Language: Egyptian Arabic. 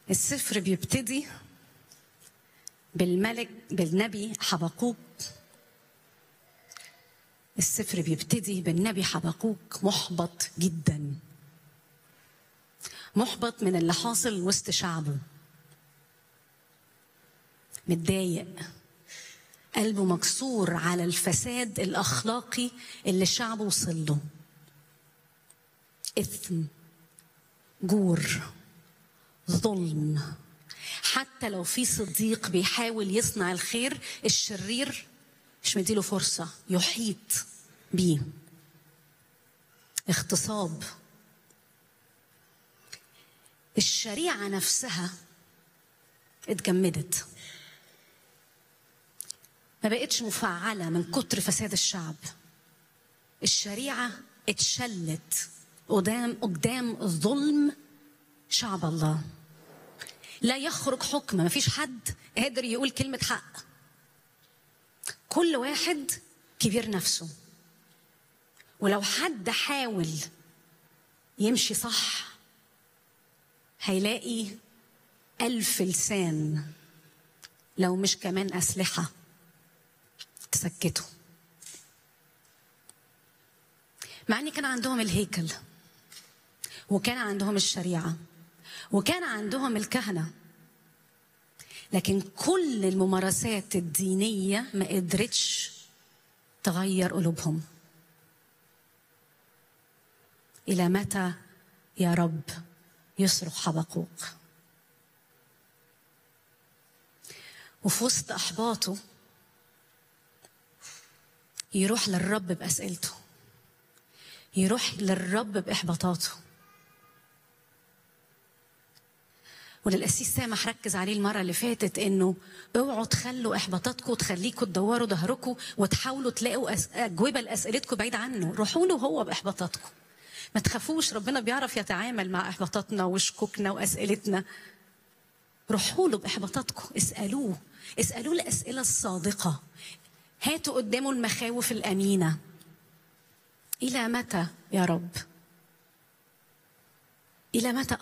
السفر بيبتدي بالملك بالنبي حبقوق السفر بيبتدي بالنبي حبقوق محبط جدا محبط من اللي حاصل وسط شعبه متضايق قلبه مكسور على الفساد الاخلاقي اللي شعبه وصل له اثم جور ظلم حتى لو في صديق بيحاول يصنع الخير الشرير مش مديله فرصة يحيط بيه اغتصاب الشريعة نفسها اتجمدت ما بقتش مفعلة من كتر فساد الشعب الشريعة اتشلت قدام قدام ظلم شعب الله لا يخرج حكم ما فيش حد قادر يقول كلمة حق كل واحد كبير نفسه ولو حد حاول يمشي صح هيلاقي ألف لسان لو مش كمان أسلحة تسكته مع ان كان عندهم الهيكل وكان عندهم الشريعه وكان عندهم الكهنه لكن كل الممارسات الدينيه ما قدرتش تغير قلوبهم الى متى يا رب يصرخ حبقوق وفي وسط احباطه يروح للرب باسئلته يروح للرب باحباطاته وللقسيس سامح ركز عليه المره اللي فاتت انه اوعوا تخلوا احباطاتكم تخليكم تدوروا ظهركم وتحاولوا تلاقوا أس... اجوبه لاسئلتكم بعيد عنه روحوا له هو باحباطاتكم ما تخافوش ربنا بيعرف يتعامل مع احباطاتنا وشكوكنا واسئلتنا روحوا له باحباطاتكم اسالوه اسالوه الاسئله الصادقه هاتوا قدامه المخاوف الامينه الى متى يا رب الى متى